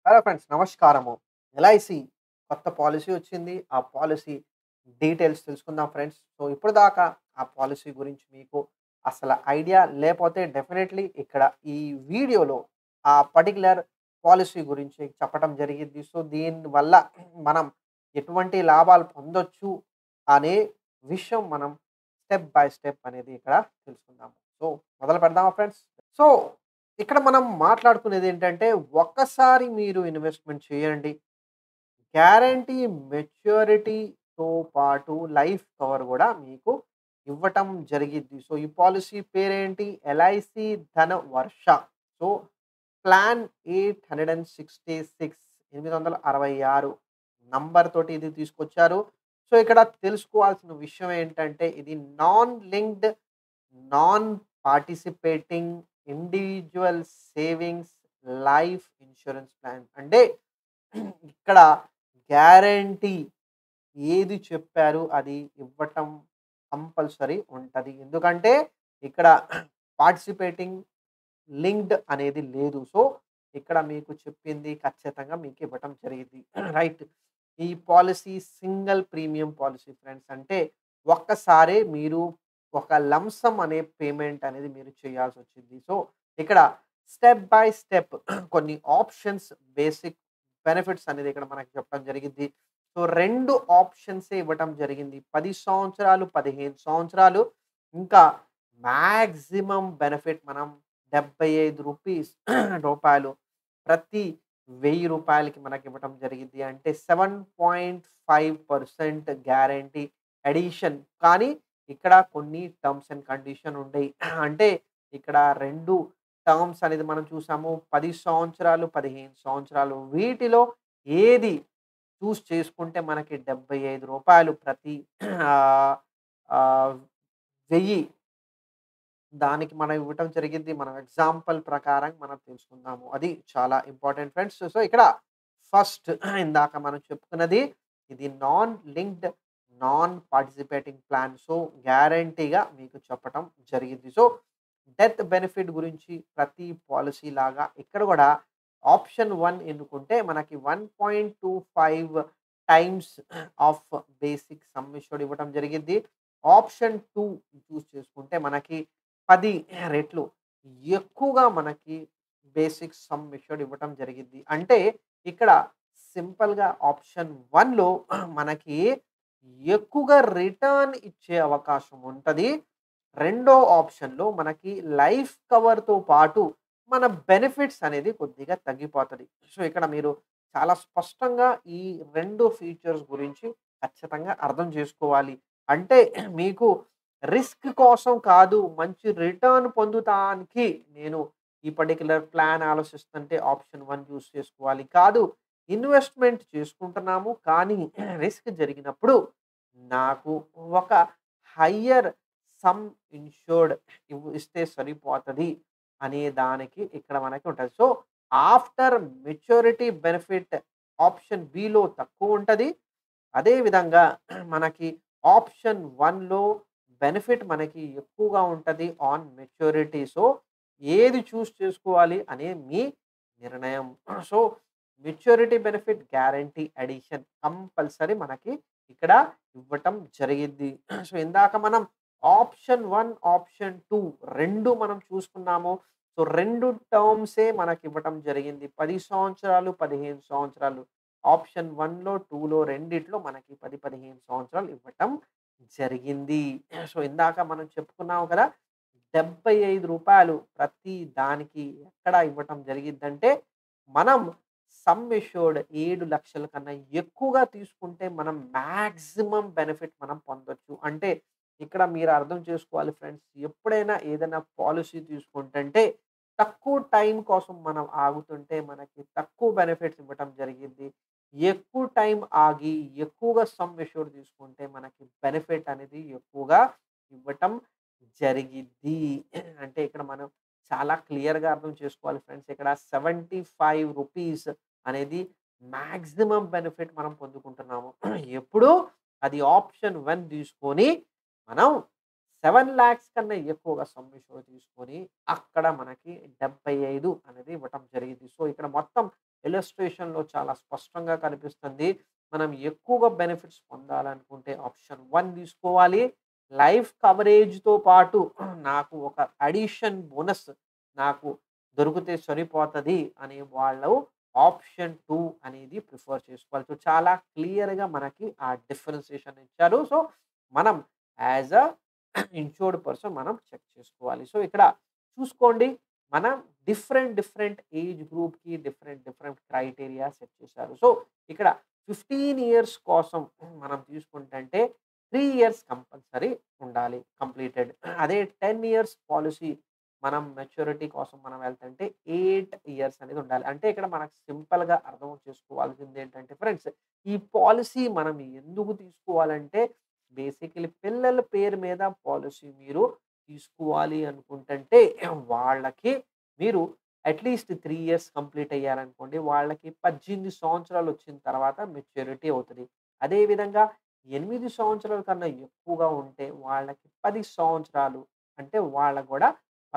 Hello friends నమస్కారము LIC కొత్త policy వచ్చింది ఆ పాలసీ డీటెయిల్స్ తెలుసుకుందాం ఫ్రెండ్స్ సో ఇప్పుడు దాకా ఆ పాలసీ గురించి మీకు అసలు ఐడియా లేకపోతే డెఫినెట్లీ ఇక్కడ ఈ వీడియోలో ఆ పర్టికులర్ పాలసీ గురించి చెప్పడం జరిగింది సో దీనివల్ల మనం ఎటువంటి లాభాలు పొందొచ్చు అనే విషయం మనం స్టెప్ బై స్టెప్ అనేది ఇక్కడ తెలుసుకుందాము సో మొదలు పెడదామా ఫ్రెండ్స్ సో ఇక్కడ మనం మాట్లాడుకునేది ఏంటంటే ఒక్కసారి మీరు ఇన్వెస్ట్మెంట్ చేయండి గ్యారంటీ మెచ్యూరిటీతో పాటు లైఫ్ కవర్ కూడా మీకు ఇవ్వటం జరిగిద్ది సో ఈ పాలసీ పేరేంటి LIC Dhan Varsha so plan eight hundred and sixty six ఎనిమిది వందల అరవై ఆరు నంబర్ తోటి ఇది తీసుకొచ్చారు సో ఇక్కడ తెలుసుకోవాల్సిన విషయం ఏంటంటే ఇది non linked non participating individual savings life insurance plan అంటే ఇక్కడ గ్యారంటీ ఏది చెప్పారు అది ఇవ్వటం కంపల్సరీ ఉంటుంది ఎందుకంటే ఇక్కడ పార్టిసిపేటింగ్ లింక్డ్ అనేది లేదు సో ఇక్కడ మీకు చెప్పింది ఖచ్చితంగా మీకు ఇవ్వటం జరిగింది రైట్ ఈ policy single premium policy friends అంటే ఒక్కసారే మీరు ఒక లంసమ్ అనే పేమెంట్ అనేది మీరు చేయాల్సి వచ్చింది సో ఇక్కడ స్టెప్ బై స్టెప్ కొన్ని ఆప్షన్స్ బేసిక్ బెనిఫిట్స్ అనేది ఇక్కడ మనకి చెప్పడం జరిగింది సో రెండు ఆప్షన్స్ ఇవ్వటం జరిగింది పది సంవత్సరాలు పదిహేను సంవత్సరాలు ఇంకా మ్యాక్సిమం బెనిఫిట్ మనం డెబ్బై ఐదు రూపీస్ రూపాయలు ప్రతి వెయ్యి రూపాయలకి మనకి ఇవ్వటం జరిగింది అంటే seven point five percent guarantee addition కానీ ఇక్కడ కొన్ని టర్మ్స్ అండ్ కండిషన్ ఉండేవి అంటే ఇక్కడ రెండు టర్మ్స్ అనేది మనం చూసాము పది సంవత్సరాలు పదిహేను సంవత్సరాలు వీటిలో ఏది చూస్ చేసుకుంటే మనకి డెబ్బై ఐదు రూపాయలు ప్రతి వెయ్యి దానికి మనం ఇవ్వటం జరిగింది మనం ఎగ్జాంపుల్ ప్రకారం మనం తెలుసుకుందాము అది చాలా ఇంపార్టెంట్ ఫ్రెండ్స్ సో ఇక్కడ ఫస్ట్ ఇందాక మనం చెప్పుకున్నది ఇది non linked non participating plan so గ్యారంటీగా మీకు చెప్పటం జరిగింది సో డెత్ బెనిఫిట్ గురించి ప్రతి పాలసీ లాగా ఇక్కడ కూడా ఆప్షన్ వన్ ఎన్నుకుంటే మనకి one point two five times of basic sum assured ఇవ్వటం జరిగింది ఆప్షన్ టూ చూస్ చేసుకుంటే మనకి పది రెట్లు ఎక్కువగా మనకి బేసిక్ సమ్ మెషర్డ్ ఇవ్వటం జరిగింది అంటే ఇక్కడ సింపుల్గా ఆప్షన్ వన్లో మనకి ఎక్కువగా రిటర్న్ ఇచ్చే అవకాశం ఉంటుంది రెండో ఆప్షన్లో మనకి లైఫ్ కవర్తో పాటు మన బెనిఫిట్స్ అనేది కొద్దిగా తగ్గిపోతుంది సో ఇక్కడ మీరు చాలా స్పష్టంగా ఈ రెండు ఫీచర్స్ గురించి ఖచ్చితంగా అర్థం చేసుకోవాలి అంటే మీకు రిస్క్ కోసం కాదు మంచి రిటర్న్ పొందుతానికి నేను ఈ పర్టికులర్ ప్లాన్ ఆలోచిస్తుంటే ఆప్షన్ వన్ చూస్ చేసుకోవాలి కాదు ఇన్వెస్ట్మెంట్ చేసుకుంటున్నాము కానీ రిస్క్ జరిగినప్పుడు నాకు ఒక హయ్యర్ సమ్ ఇన్షూర్డ్ ఇస్తే సరిపోతుంది అనే దానికి ఇక్కడ మనకి ఉంటుంది so after maturity benefit option below తక్కువ ఉంటుంది అదేవిధంగా మనకి ఆప్షన్ వన్లో బెనిఫిట్ మనకి ఎక్కువగా ఉంటుంది ఆన్ మెచ్యూరిటీ సో ఏది చూస్ చేసుకోవాలి అనే మీ నిర్ణయం so maturity benefit guarantee addition compulsory మనకి ఇక్కడ ఇవ్వటం జరిగింది సో ఇందాక మనం ఆప్షన్ వన్ ఆప్షన్ టూ రెండు మనం చూసుకున్నాము సో రెండు టర్మ్సే మనకి ఇవ్వటం జరిగింది పది సంవత్సరాలు పదిహేను సంవత్సరాలు ఆప్షన్ వన్లో టూలో రెండిట్లో మనకి పది పదిహేను సంవత్సరాలు ఇవ్వటం జరిగింది సో ఇందాక మనం చెప్పుకున్నాము కదా డెబ్బై ఐదు రూపాయలు ప్రతి దానికి ఎక్కడ ఇవ్వటం జరిగిందంటే మనం సమ్ ఎష్యూర్డ్ ఏడు లక్షల కన్నా ఎక్కువగా తీసుకుంటే మనం మ్యాక్సిమం బెనిఫిట్ మనం పొందొచ్చు అంటే ఇక్కడ మీరు అర్థం చేసుకోవాలి ఫ్రెండ్స్ ఎప్పుడైనా ఏదైనా పాలసీ తీసుకుంటుంటే తక్కువ టైం కోసం మనం ఆగుతుంటే మనకి తక్కువ బెనిఫిట్స్ ఇవ్వటం జరిగింది ఎక్కువ టైం ఆగి ఎక్కువగా సమ్ ఎష్యూర్ తీసుకుంటే మనకి బెనిఫిట్ అనేది ఎక్కువగా ఇవ్వటం జరిగిద్ది అంటే ఇక్కడ మనం చాలా క్లియర్గా అర్థం చేసుకోవాలి ఫ్రెండ్స్ ఇక్కడ సెవెంటీ ఫైవ్ రూపీస్ అనేది మ్యాక్సిమం బెనిఫిట్ మనం పొందుకుంటున్నాము ఎప్పుడు అది ఆప్షన్ వన్ తీసుకొని మనం సెవెన్ ల్యాక్స్ కన్నా ఎక్కువగా సమ్మిషన్ తీసుకొని అక్కడ మనకి డెబ్బై ఐదు అనేది ఇవ్వటం జరిగింది సో ఇక్కడ మొత్తం ఇల్లస్ట్రేషన్‌లో చాలా స్పష్టంగా కనిపిస్తుంది. మనం ఎక్కువగా బెనిఫిట్స్ పొందాలనుకుంటే ఆప్షన్ 1 తీసుకోవాలి. లైఫ్ కవరేజ్‌తో పాటు నాకు ఒక అడిషన్ బోనస్ నాకు దొరికితే సరిపోతది అనే వాళ్ళు ఆప్షన్ 2 అనేది ప్రిఫర్ చేసుకోవాలి. సో, చాలా క్లియర్‌గా మనకి ఆ డిఫరెన్షియేషన్ ఇచ్చారు. సో, మనం యాస్ ఎ ఇన్‌ష్యూర్డ్ పర్సన్ మనం చెక్ చేసుకోవాలి. సో, ఇక్కడ చూసుకోండి మనం డిఫరెంట్, డిఫరెంట్ ఏజ్ గ్రూప్‌కి డిఫరెంట్, డిఫరెంట్ క్రైటీరియా సెట్ చేశారు. సో, ఇక్కడ 15 ఇయర్స్ కోసం మనం తీసుకుంటంటే 3 ఇయర్స్ కంపల్సరీ ఉండాలి కంప్లీటెడ్. అదే 10 ఇయర్స్ పాలిసీ మనం మెచ్యూరిటీ కోసం మనం వెళ్తుంటే 8 ఇయర్స్ అనేది ఉండాలి. అంటే ఇక్కడ మనకు సింపుల్‌గా అర్థం చేసుకోవాల్సింది ఏంటంటే ఫ్రెండ్స్ ఈ పాలిసీ మనం ఎందుకు తీసుకోవాలంటే బేసికల్లీ పిల్లల పేరు మీద పాలిసీ మీరు తీసుకోవాలి అనుకుంటంటే వాళ్ళకి మీరు అట్‌లీస్ట్ 3 ఇయర్స్ కంప్లీట్ అయ్యారనుకోండి వాళ్ళకి 18 సంవత్సరాలు వచ్చిన తర్వాత మెచ్యూరిటీ అవుతది. అదే విధంగా 8 సంవత్సరాల కన్నా ఎక్కువగా ఉంటే వాళ్ళకి 10 సంవత్సరాలు అంటే వాళ్ళకి కూడా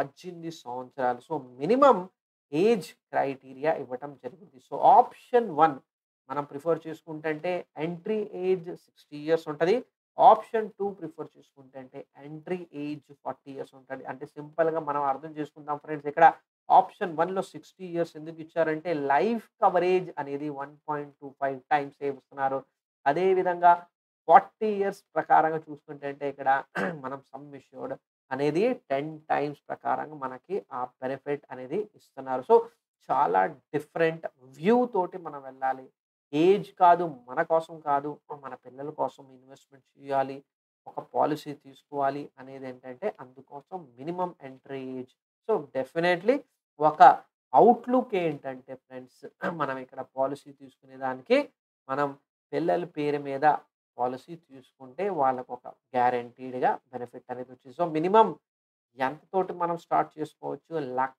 18 సంవత్సరాలు. సో, మినిమమ్ ఏజ్ క్రైటీరియా ఇవ్వటం జరిగింది. సో, ఆప్షన్ 1 మనం ప్రిఫర్ చేసుకుంటంటే ఎంట్రీ ఏజ్ 60 ఇయర్స్ ఉంటది. ఆప్షన్ 2 ప్రిఫర్ చేసుకుంటంటే ఎంట్రీ ఏజ్ 40 ఇయర్స్ ఉంటది. అంటే సింపుల్‌గా మనం అర్థం చేసుకుందాం ఫ్రెండ్స్ ఇక్కడ ఆప్షన్ 1లో 60 ఇయర్స్ ఎందుకు ఇచ్చారంటే లైఫ్ కవరేజ్ అనేది 1.25 టైమ్స్ ఇస్తున్నారు. అదే విధంగా 40 ఇయర్స్ ప్రకారంగా చూసుకుంటంటే ఇక్కడ మనం సమ్ అష్యూర్డ్ అనేది 10 టైమ్స్ ప్రకారంగా మనకి ఆ బెనిఫిట్ అనేది ఇస్తున్నారు. సో, చాలా డిఫరెంట్ వ్యూ తోటి మనం వెళ్ళాలి. ఏజ్ కాదు, మన కోసం కాదు, మన పిల్లల కోసం ఇన్వెస్ట్‌మెంట్ చేయాలి. ఒక పాలిసీ తీసుకోవాలి అనేది ఏంటంటే అందుకోసం minimum entry age. So, definitely ఒక అవుట్‌లుక్ ఏంటంటే ఫ్రెండ్స్ మనం ఇక్కడ పాలిసీ తీసుకునే దానికి మనం పిల్లల పేరు మీద పాలిసీ తీసుకుంటే వాళ్ళకి ఒక గ్యారంటీడ్‌గా బెనిఫిట్ అనేది వచ్చింది. సో, మినిమమ్ ఎంతతోటి మనం స్టార్ట్ చేసుకోవచ్చు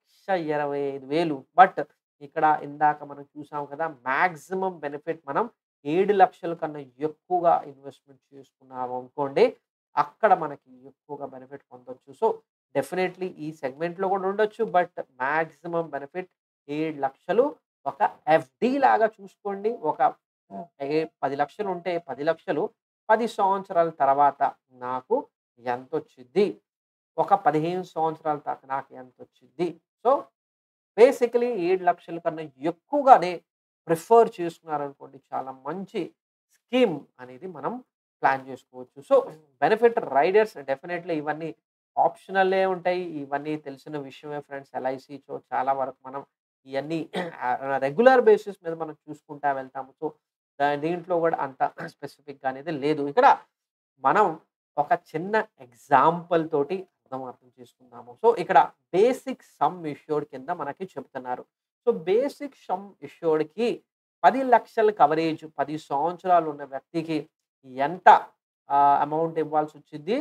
1,25,000 బట్ ఇక్కడ ఇందాక మనం చూసాం కదా మాక్సిమం బెనిఫిట్ మనం 7,00,000 కన్నా ఎక్కువగా ఇన్వెస్ట్‌మెంట్ చేసుకున్నాము అనుకోండి అక్కడ మనకి ఎక్కువగా బెనిఫిట్ పొందొచ్చు. సో, డెఫినైట్‌లీ ఈ సెగ్మెంట్‌లో కూడా ఉండొచ్చు. బట్ మాక్సిమం బెనిఫిట్ 7,00,000 ఒక ఎఫ్‌డి లాగా చూసుకోండి. ఒక ఏ 10,00,000 ఉంటే 10,00,000 10 సంవత్సరాల తర్వాత నాకు ఎంతొచ్చిద్ది? ఒక 15 సంవత్సరాల తర్వాత నాకు ఎంతొచ్చిద్ది? సో, బేసికల్లీ 7,00,000 కన్నా ఎక్కువగానే ప్రిఫర్ చేసుకున్నారనుకోండి చాలా మంచి స్కీమ్ అనేది మనం ప్లాన్ చేసుకోవచ్చు. సో, బెనిఫిట్ రైడర్స్ డెఫినైట్‌లీ ఇవన్నీ ఆప్షనలే ఉంటాయి. ఇవన్నీ తెలిసిన విషయమే ఫ్రెండ్స్. ఎల్ఐసి సో, చాలా వరకు మనం ఇయన్నీ రెగ్యులర్ బేసిస్ మీద మనం చూసుకుంటా వెళ్తాము. సో, దా దీంట్లో కూడా అంత స్పెసిఫిక్‌గా అనేది లేదు. ఇక్కడ మనం ఒక చిన్న ఎగ్జాంపుల్ తోటి అర్థం అర్థం చేసుకుందాము. సో, ఇక్కడ బేసిక్ సమ్ అష్యూర్డ్ కింద మనకి చెప్తున్నారు. సో, బేసిక్ సమ్ అష్యూర్డ్‌కి 10,00,000 కవరేజ్ 10 సంవత్సరాలు ఉన్న వ్యక్తికి ఎంత ఆహ్, అమౌంట్ ఇవ్వాల్సి వచ్చిద్ది?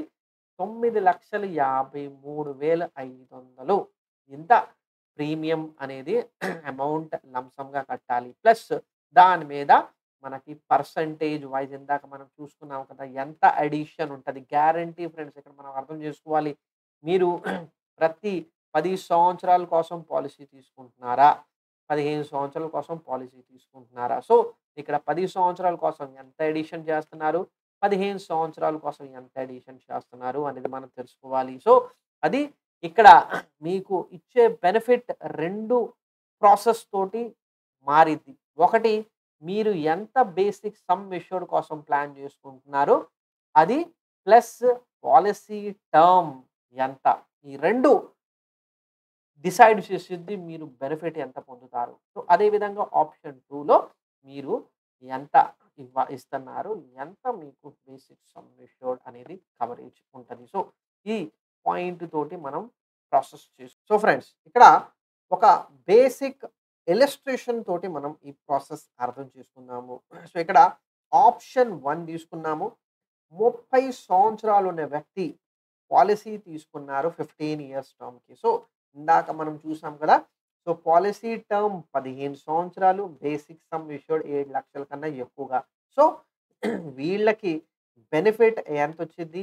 9,53,500 ఇంత ప్రీమియం అనేది అమౌంట్ లంసమ్‌గా కట్టాలి. ప్లస్ దాని మీద మనకి పర్సెంటేజ్ వైస్ ఇందాక మనం చూసుకున్నాం కదా! ఎంత అడిషన్ ఉంటది. గ్యారంటీ ఫ్రెండ్స్ ఇక్కడ మనం అర్థం చేసుకోవాలి. మీరు ప్రతి 10 సంవత్సరాల కోసం పాలిసీ తీసుకుంటున్నారా? 15 సంవత్సరాల కోసం పాలిసీ తీసుకుంటున్నారా? సో, ఇక్కడ 10 సంవత్సరాల కోసం ఎంత అడిషన్ చేస్తున్నారు? 15 సంవత్సరాల కోసం ఎంత అడిషన్ చేస్తున్నారు అనేది మనం తెలుసుకోవాలి. సో, అది ఇక్కడ మీకు ఇచ్చే బెనిఫిట్ 2 ప్రాసెస్ తోటి మారిద్ది. ఒకటి మీరు ఎంత బేసిక్ సమ్ అష్యూర్డ్ కోసం ప్లాన్ చేసుకుంటున్నారో అది ప్లస్ పాలిసీ టర్మ్ ఎంత? ఈ 2 డిసైడ్ చేసిద్ది మీరు బెనిఫిట్ ఎంత పొందుతారు. సో, అదే విధంగా ఆప్షన్ 2లో మీరు ఎంత ఇవ్వ ఇస్తున్నారు? ఎంత మీకు బేసిక్ సమ్ అష్యూర్డ్ అనేది కవరేజ్ ఉంటది. సో, ఈ పాయింట్ తోటి మనం ప్రాసెస్ చేసు సో, ఫ్రెండ్స్ ఇక్కడ ఒక బేసిక్ ఇల్లస్ట్రేషన్ తోటి మనం ఈ ప్రాసెస్ అర్థం చేసుకుందాము. సో, ఇక్కడ ఆప్షన్ 1 తీసుకున్నాము. 30 సంవత్సరాలు ఉన్న వ్యక్తి పాలిసీ తీసుకున్నారు 15 ఇయర్స్ టర్మ్‌కి. సో, ఇందాక మనం చూసాం కదా! సో, పాలిసీ టర్మ్ 15 సంవత్సరాలు. బేసిక్ సమ్ అష్యూర్డ్ 7,00,000 కన్నా ఎక్కువగా. సో, వీళ్ళకి బెనిఫిట్ ఎంతొచ్చిద్ది?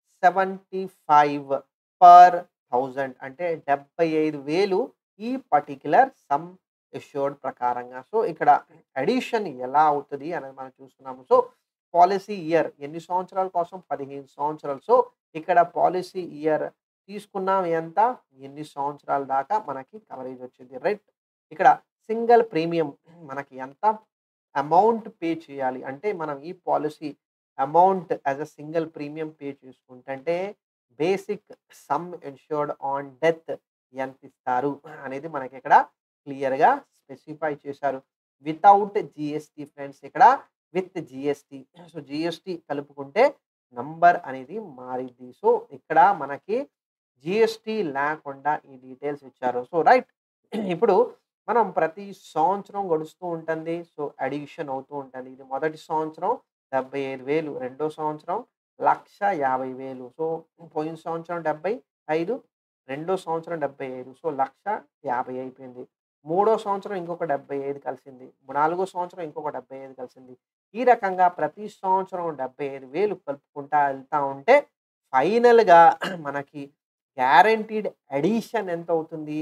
75 పర్ 1000 అంటే 75,000 ఈ పర్టిక్యులర్ సమ్ ఎష్యూర్డ్ ప్రకారంగా. సో, ఇక్కడ అడిషన్ ఎలా అవుతది అనేది మనం చూస్తున్నాము. సో, పాలిసీ ఇయర్ ఎన్ని సంవత్సరాల కోసం? 15 సంవత్సరాలు. సో, ఇక్కడ పాలిసీ ఇయర్ తీసుకున్నాం ఎంత? ఎన్ని సంవత్సరాల దాకా మనకి కవరేజ్ వచ్చింది. రైట్. ఇక్కడ సింగిల్ ప్రీమియం మనకి ఎంత అమౌంట్ పే చేయాలి? అంటే మనం ఈ policy amount as a single premium pay చేసుకుంటంటే basic sum insured on death ఎంత ఇస్తారు అనేది మనకి ఇక్కడ క్లియర్‌గా స్పెసిఫై చేశారు. వితౌట్ జీఎస్టీ ఫ్రెండ్స్ ఇక్కడ విత్ జీఎస్టీ. సో, జీఎస్టీ కలుపుకుంటే నంబర్ అనేది మారిద్ది. సో, ఇక్కడ మనకి జీఎస్టీ లేకుండా ఈ డీటెయిల్స్ ఇచ్చారు. So, right. ఇప్పుడు మనం ప్రతి సంవత్సరం గడుస్తూ ఉంటుంది. సో, అడిషన్ అవుతూ ఉంటుంది. ఇది మొదటి సంవత్సరం 75,000 రెండో సంవత్సరం 1,50,000 సో, పోయిన సంవత్సరం 75 రెండో సంవత్సరం 75 సో, 1,50,000 అయిపోయింది. మూడో సంవత్సరం ఇంకొక 75 కలిసింది. నాలుగో సంవత్సరం ఇంకొక 75 కలిసింది. ఈ రకంగా ప్రతి సంవత్సరం 75,000 కలుపుకుంటా ఎళ్తా ఉంటే ఫైనల్‌గా మనకి గ్యారంటీడ్ అడిషన్ ఎంత అవుతుంది?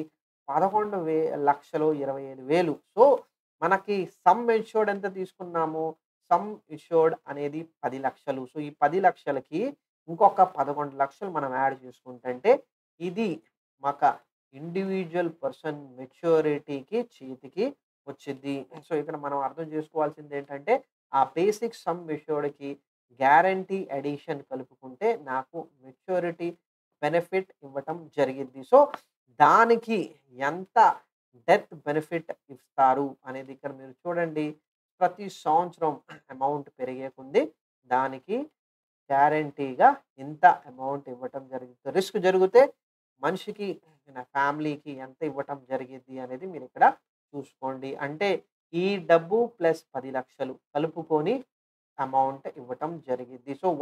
11,25,000 సో, మనకి సమ్ ఇన్ష్యూర్డ్ ఎంత తీసుకున్నాము? సమ్ ఇన్ష్యూర్డ్ అనేది 10,00,000 సో, ఈ 10,00,000కి ఇంకొక 11,00,000 మనం యాడ్ చేసుకుంటంటే ఇది మాక ఇండివిడ్యువల్ పర్సన్ మెచ్యూరిటీకి చేతికి వచ్చిద్ది. సో, ఇక్కడ మనం అర్థం చేసుకోవాల్సింది ఏంటంటే ఆ బేసిక్ సమ్ ఇన్ష్యూర్డ్‌కి గ్యారంటీ అడిషన్ కలుపుకుంటే నాకు మెచ్యూరిటీ బెనిఫిట్ ఇవ్వటం జరిగిద్ది. సో, దానికి ఎంత డెత్ బెనిఫిట్ ఇస్తారు అనేది ఇక్కడ మీరు చూడండి. ప్రతి సంవత్సరం అమౌంట్ పెరిగే కొంది దానికి గ్యారంటీగా ఇంత అమౌంట్ ఇవ్వటం జరుగుతుంది. రిస్క్ జరిగితే మనిషికి నా ఫ్యామిలీకి ఎంత ఇవ్వటం జరిగిద్ది అనేది మీరిక్కడ చూసుకోండి. అంటే ఈ డబ్బు ప్లస్ 10,00,000 కలుపుకొని అమౌంట్ ఇవ్వటం జరిగిద్ది. So,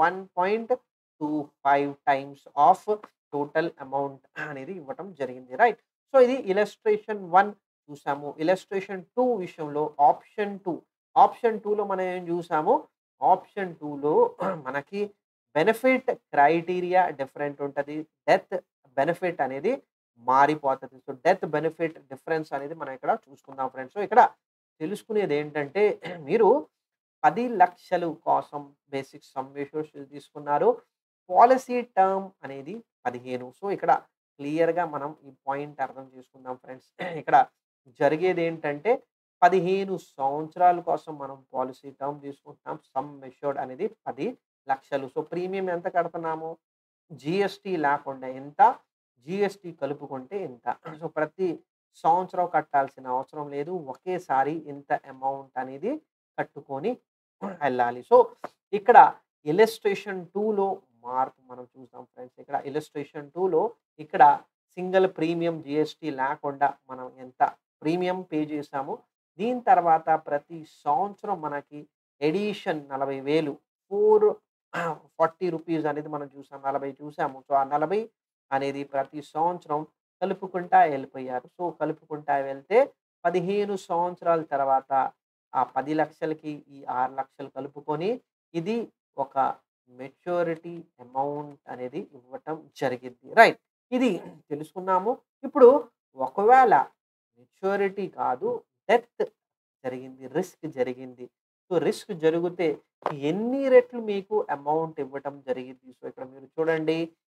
1.25 times of total amount అనేది ఇవ్వటం జరిగింది. రైట్. సో, ఇది ఇలస్ట్రేషన్ 1 చూసాము. ఇలస్ట్రేషన్ 2 విషయంలో ఆప్షన్ 2 ఆప్షన్ 2లో మనం ఏం చూసాము? ఆప్షన్ 2లో మనకి బెనిఫిట్ క్రైటీరియా డిఫరెంట్ ఉంటది. డెత్ బెనిఫిట్ అనేది మారిపోతది. సో, డెత్ బెనిఫిట్ డిఫరెన్స్ అనేది మనం ఇక్కడ చూసుకుందాం ఫ్రెండ్స్. సో, ఇక్కడ తెలుసుకునేది ఏంటంటే మీరు 10,00,000 కోసం బేసిక్ సమ్ ఇన్ష్యూర్డ్ తీసుకున్నారు. పాలిసీ టర్మ్ అనేది 15 సో, ఇక్కడ క్లియర్‌గా మనం ఈ పాయింట్ అర్థం చేసుకుందాం ఫ్రెండ్స్. ఇక్కడ జరిగేదేంటంటే 15 సంవత్సరాల కోసం మనం పాలిసీ టర్మ్ తీసుకుంటున్నాం. సమ్ ఇన్ష్యూర్డ్ అనేది 10,00,000 సో, ప్రీమియం ఎంత కడుతున్నాము? జీఎస్టీ లేకుండా ఎంత? జీఎస్టీ కలుపుకుంటే ఇంత. సో, ప్రతి సంవత్సరం కట్టాల్సిన అవసరం లేదు. ఒకేసారి ఇంత అమౌంట్ అనేది కట్టుకొని ఎళ్ళాలి. సో, ఇక్కడ ఇలస్ట్రేషన్ 2లో మార్పు మనం చూసాం ఫ్రెండ్స్. ఇక్కడ ఇలస్ట్రేషన్ 2లో ఇక్కడ సింగిల్ ప్రీమియం జీఎస్టీ లేకుండా మనం ఎంత ప్రీమియం పే చేసామో దీని తర్వాత ప్రతి సంవత్సరం మనకి ఎడిషన్ 40,000 ఫోర్ 40 రూపీస్ అనేది మనం చూసాం. 40 చూసాము. సో, ఆ 40 అనేది ప్రతి సంవత్సరం కలుపుకుంటా ఎళ్ళిపోయారు. సో, కలుపుకుంటా వెళ్తే 15 సంవత్సరాల తర్వాత ఆ 10,00,000కి ఈ 6,00,000 కలుపుకొని ఇది ఒక మెచ్యూరిటీ అమౌంట్ అనేది ఇవ్వటం జరిగిద్ది. రైట్. ఇది తెలుసుకున్నాము. ఇప్పుడు ఒకవేళ మెచ్యూరిటీ కాదు డెత్ జరిగింది. రిస్క్ జరిగింది. సో, రిస్క్ జరిగితే ఎన్ని రెట్లు మీకు అమౌంట్ ఇవ్వటం జరిగిద్ది? సో, ఇక్కడ మీరు చూడండి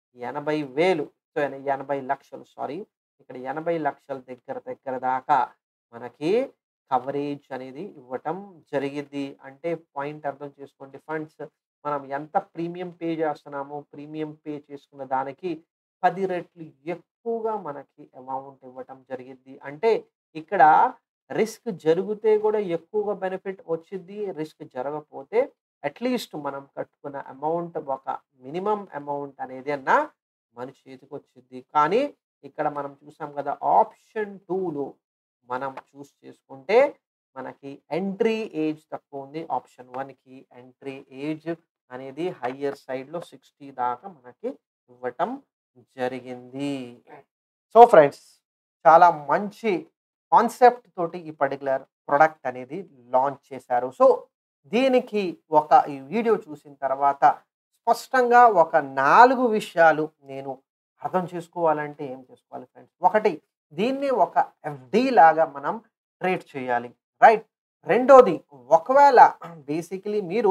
80,000 సో, 80,00,000 సారీ. ఇక్కడ 80,00,000 దగ్గర దగ్గర దాకా మనకి కవరేజ్ అనేది ఇవ్వటం జరిగిద్ది. అంటే పాయింట్ అర్థం చేసుకోండి ఫండ్స్ మనం ఎంత ప్రీమియం పే చేస్తున్నామో ప్రీమియం పే చేసుకున్న దానికి 10 రెట్లు ఎక్కువగా మనకి అమౌంట్ ఇవ్వటం జరిగిద్ది. అంటే ఇక్కడ రిస్క్ జరిగితే కూడా ఎక్కువగా బెనిఫిట్ వచ్చిద్ది. రిస్క్ జరగకపోతే అట్‌లీస్ట్ మనం కట్టుకున్న అమౌంట్ ఒక మినిమమ్ అమౌంట్ అనేది అన్నా మన చేతికొచ్చిద్ది. కానీ ఇక్కడ మనం చూసాం కదా! ఆప్షన్ 2లో మనం చూస్ చేసుకుంటే మనకి ఎంట్రీ ఏజ్ తక్కువుంది. ఆప్షన్ 1కి ఎంట్రీ ఏజ్ అనేది హయ్యర్ సైడ్‌లో 60 దాకా మనకి ఇవ్వటం జరిగింది. సో, ఫ్రెండ్స్ చాలా మంచి కాన్సెప్ట్ తోటి ఈ పర్టిక్యులర్ ప్రొడక్ట్ అనేది లాంచ్ చేశారు. సో, దీనికి ఒక ఈ వీడియో చూసిన తర్వాత స్పష్టంగా ఒక 4 విషయాలు నేను అర్థం చేసుకోవాలంటే ఏం చేసుకోవాలి ఫ్రెండ్స్? ఒకటి దీన్ని ఒక ఎఫ్‌డి లాగా మనం ట్రేడ్ చేయాలి రైట్ రెండోది ఒకవేళ బేసికలీ మీరు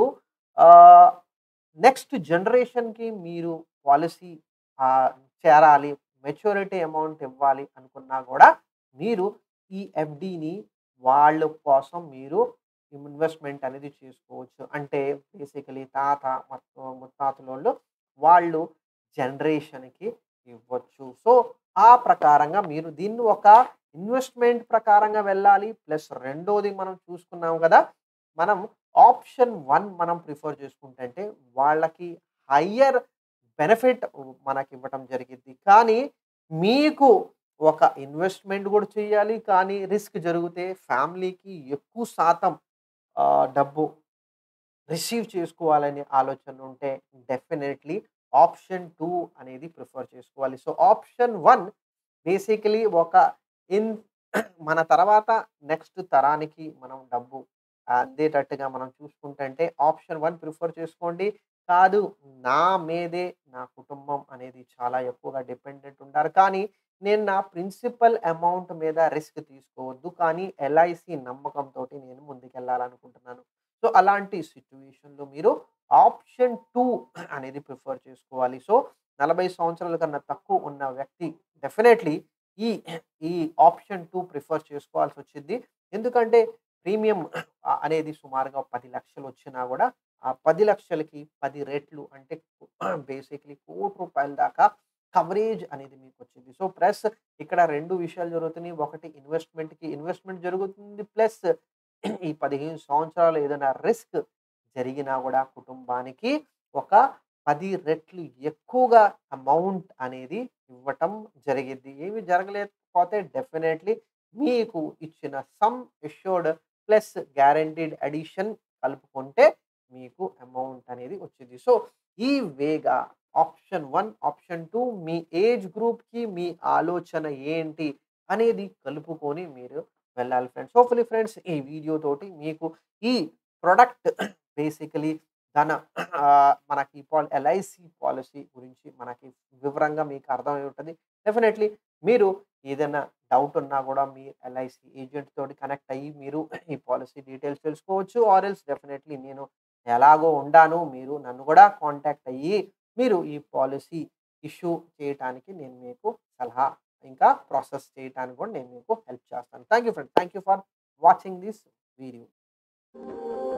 నెక్స్ట్ జనరేషన్కి మీరు పాలసీ చేరాలి మెచ్యూరిటీ అమౌంట్ ఇవ్వాలి అనుకున్నా కూడా మీరు ఈ ఎఫ్డిని వాళ్ళ కోసం మీరు ఇన్వెస్ట్మెంట్ అనేది చేసుకోవచ్చు అంటే బేసికలీ తాత మొత్తం ముత్తాతలోళ్ళు వాళ్ళు జనరేషన్కి ఇవ్వచ్చు సో ఆ ప్రకారంగా మీరు దీన్ని ఒక ఇన్వెస్ట్మెంట్ ప్రకారంగా వెళ్ళాలి ప్లస్ రెండోది మనం చూసుకున్నాం కదా మనం ఆప్షన్ వన్ మనం ప్రిఫర్ చేసుకుంటే వాళ్ళకి హయ్యర్ బెనిఫిట్ మనకి ఇవ్వటం జరిగింది కానీ మీకు ఒక ఇన్వెస్ట్మెంట్ కూడా చేయాలి కానీ రిస్క్ జరిగితే ఫ్యామిలీకి ఎక్కువ శాతం ఆ, డబ్బు రిసీవ్ చేసుకోవాలనే ఆలోచన ఉంటే డెఫినెట్లీ ఆప్షన్ టూ అనేది ప్రిఫర్ చేసుకోవాలి సో ఆప్షన్ వన్ బేసికలీ ఒక ఇన్ మన తర్వాత నెక్స్ట్ తరానికి మనం డబ్బు అందేటట్టుగా మనం చూసుకుంటుంటే ఆప్షన్ వన్ ప్రిఫర్ చేసుకోండి కాదు నా మీదే నా కుటుంబం అనేది చాలా ఎక్కువగా డిపెండెంట్ ఉంటారు కానీ నేను నా ప్రిన్సిపల్ అమౌంట్ మీద రిస్క్ తీసుకోవద్దు కానీ ఎల్ఐసి నమ్మకంతో నేను ముందుకెళ్ళాలనుకుంటున్నాను సో అలాంటి సిచ్యువేషన్లో మీరు ఆప్షన్ టూ అనేది ప్రిఫర్ చేసుకోవాలి సో నలభై సంవత్సరాల కన్నా తక్కువ ఉన్న వ్యక్తి డెఫినెట్లీ ఈ ఈ ఆప్షన్ టూ ప్రిఫర్ చేసుకోవాల్సి వచ్చింది ఎందుకంటే ప్రీమియం అనేది సుమారుగా పది లక్షలు వచ్చినా కూడా ఆ పది లక్షలకి పది రెట్లు అంటే బేసిక్లీ కోటి రూపాయల దాకా కవరేజ్ అనేది మీకు వచ్చింది సో ప్లస్ ఇక్కడ రెండు విషయాలు జరుగుతున్నాయి ఒకటి ఇన్వెస్ట్మెంట్కి ఇన్వెస్ట్మెంట్ జరుగుతుంది ప్లస్ ఈ పదిహేను సంవత్సరాలు ఏదైనా రిస్క్ జరిగినా కూడా కుటుంబానికి ఒక పది రెట్లు ఎక్కువగా అమౌంట్ అనేది ఇవ్వటం జరిగింది ఏమి జరగలేకపోతే డెఫినెట్లీ మీకు ఇచ్చిన sum assured plus guaranteed addition కలుపుకుంటే మీకు అమౌంట్ అనేది వచ్చింది సో ఈ వేగా ఆప్షన్ వన్ ఆప్షన్ టూ మీ ఏజ్ గ్రూప్కి మీ ఆలోచన ఏంటి అనేది కలుపుకొని మీరు వెళ్ళాలి ఫ్రెండ్స్ హోప్ఫుల్లీ ఫ్రెండ్స్ ఈ వీడియో తోటి మీకు ఈ ప్రొడక్ట్ బేసికలీ ధన ఆ, మనకి పాల్ ఎల్ఐసి పాలసీ గురించి మనకి వివరంగా మీకు అర్థమై ఉంటుంది డెఫినెట్లీ మీరు ఏదైనా డౌట్ ఉన్నా కూడా మీ ఎల్ఐసి ఏజెంట్ తోటి కనెక్ట్ అయ్యి మీరు ఈ పాలసీ డీటెయిల్స్ తెలుసుకోవచ్చు ఆర్ ఎల్స్ డెఫినెట్లీ నేను ఎలాగో ఉండాను మీరు నన్ను కూడా కాంటాక్ట్ అయ్యి మీరు ఈ పాలసీ ఇష్యూ చేయటానికి నేను మీకు సలహా ఇంకా ప్రాసెస్ చేయడానికి కూడా నేను మీకు హెల్ప్ చేస్తాను thank you friend thank you for watching this video